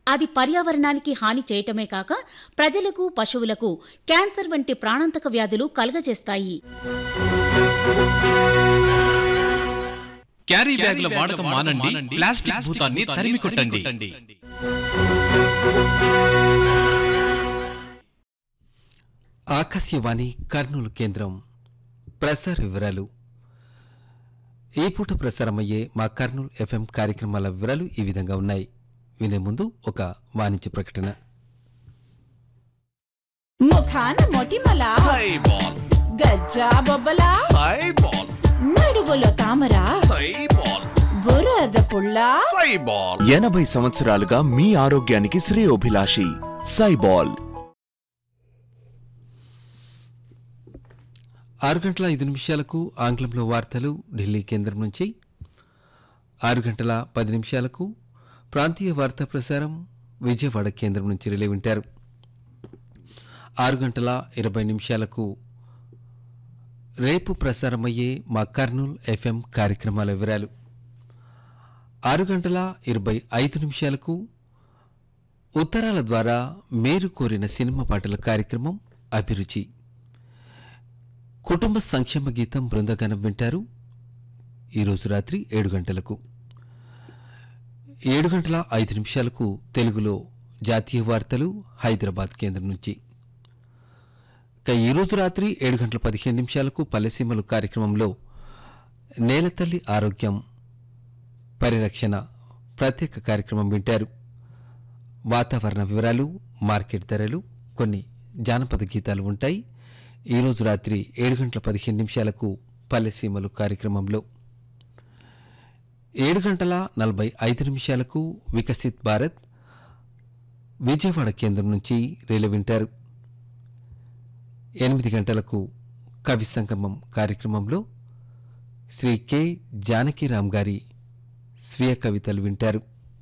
అది పర్యావరణానికి హాని చేయటమే కాక ప్రజలకు పశువులకు క్యాన్సర్ వంటి ప్రాణాంతక వ్యాధులు కలగజేస్తాయి క్యారీ బ్యాగుల వాడకం మానండి ప్లాస్టిక్ భూతాన్ని తరిమి కొట్టండి ఆకాశవాణి కర్నూలు కేంద్రం ప్రసార వివరాలు ఈ పూట ప్రసారమయ్యే మా కర్నూలు ఎఫ్ఎం కార్యక్రమాల వివరాలు ఈ విధంగా ఉన్నాయి వినే ముందు ఒక వాణిజ్య ప్రకటన ముఖాన మొటిమల సైబాల్ గజ్జా బొబ్బల సైబాల్ నడుగులో తామర సైబాల్ బురద పుల్ల సైబాల్ ఎనభై సంవత్సరాలుగా మీ ఆరోగ్యానికి శ్రేయోభిలాషి సైబాల్ ఆరు గంటల ఐదు నిమిషాలకు ఆంగ్లంలో వార్తలు ఢిల్లీ కేంద్రం నుంచి ఆరు గంటల పది నిమిషాలకు ప్రాంతీయ వార్తా ప్రసారం విజయవాడ కేంద్రం నుంచి రిలే వింటారు ఆరు గంటల ఇరవై నిమిషాలకు రేపు ప్రసారమయ్యే మా కర్నూల్ ఎఫ్ఎం కార్యక్రమాల వివరాలు ఆరు గంటల ఇరవై ఐదు నిమిషాలకు ఉత్తరాల ద్వారా మేరు కోరిన సినిమా పాటల కార్యక్రమం అభిరుచి కుటుంబ సంక్షేమ గీతం బృందగానం వింటారు ఈరోజు రాత్రి ఏడు గంటలకు ఏడు గంటల ఐదు నిమిషాలకు తెలుగులో జాతీయ వార్తలు హైదరాబాద్ కేంద్రం నుంచి ఇక ఈరోజు రాత్రి ఏడు గంటల పదిహేను నిమిషాలకు పల్లెసీమలు కార్యక్రమంలో నేలతల్లి ఆరోగ్యం పరిరక్షణ ప్రత్యేక కార్యక్రమం వింటారు వాతావరణ వివరాలు మార్కెట్ ధరలు కొన్ని జానపద గీతాలు ఉంటాయి ఈరోజు రాత్రి ఏడు గంటల పదిహేను నిమిషాలకు పల్లెసీమలు కార్యక్రమంలో ఏడు గంటల నలభై ఐదు నిమిషాలకు వికసిత్ భారత్ విజయవాడ కేంద్రం నుంచి రేలు వింటారు ఎనిమిది గంటలకు కవి సంగమం కార్యక్రమంలో శ్రీ కె జానకిరామ్ గారి స్వీయ కవితలు వింటారు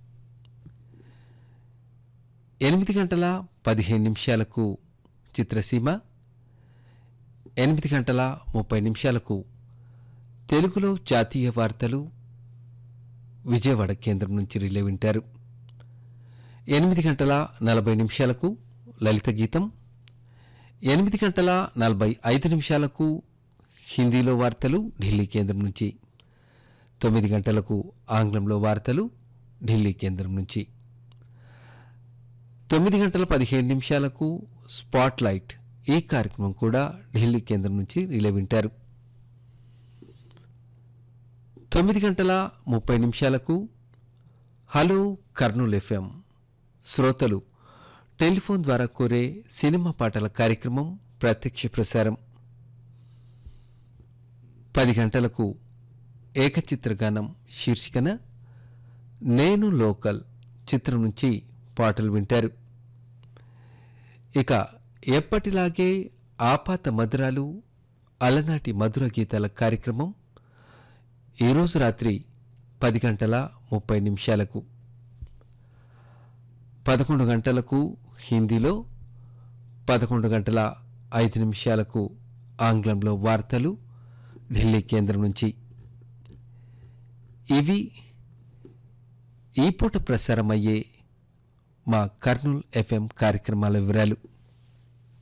ఎనిమిది గంటల పదిహేను నిమిషాలకు చిత్రసీమ ఎనిమిది గంటల ముప్పై నిమిషాలకు తెలుగులో జాతీయ వార్తలు విజయవాడ కేంద్రం నుంచి రిలే వింటారు ఎనిమిది గంటల నలభై నిమిషాలకు లలిత గీతం ఎనిమిది గంటల నలభై ఐదు నిమిషాలకు హిందీలో వార్తలు ఢిల్లీ కేంద్రం నుంచి తొమ్మిది గంటలకు ఆంగ్లంలో వార్తలు ఢిల్లీ కేంద్రం నుంచి తొమ్మిది గంటల పదిహేను నిమిషాలకు స్పాట్ లైట్ ఈ కార్యక్రమం కూడా ఢిల్లీ కేంద్రం నుంచి రిలే వింటారు తొమ్మిది గంటల ముప్పై నిమిషాలకు హలో కర్నూల్ ఎఫ్ఎం శ్రోతలు టెలిఫోన్ ద్వారా కోరే సినిమా పాటల కార్యక్రమం ప్రత్యక్ష ప్రసారం పది గంటలకు ఏకచిత్రగానం శీర్షికన నేను లోకల్ చిత్రం నుంచి పాటలు వింటారు ఇక ఎప్పటిలాగే ఆపాత మధురాలు అలనాటి మధుర గీతాల కార్యక్రమం ఈరోజు రాత్రి పది గంటల ముప్పై నిమిషాలకు పదకొండు గంటలకు హిందీలో పదకొండు గంటల ఐదు నిమిషాలకు ఆంగ్లంలో వార్తలు ఢిల్లీ కేంద్రం నుంచి ఇవి ఈ పూట ప్రసారమయ్యే మా కర్నూల్ ఎఫ్ఎం కార్యక్రమాల వివరాలు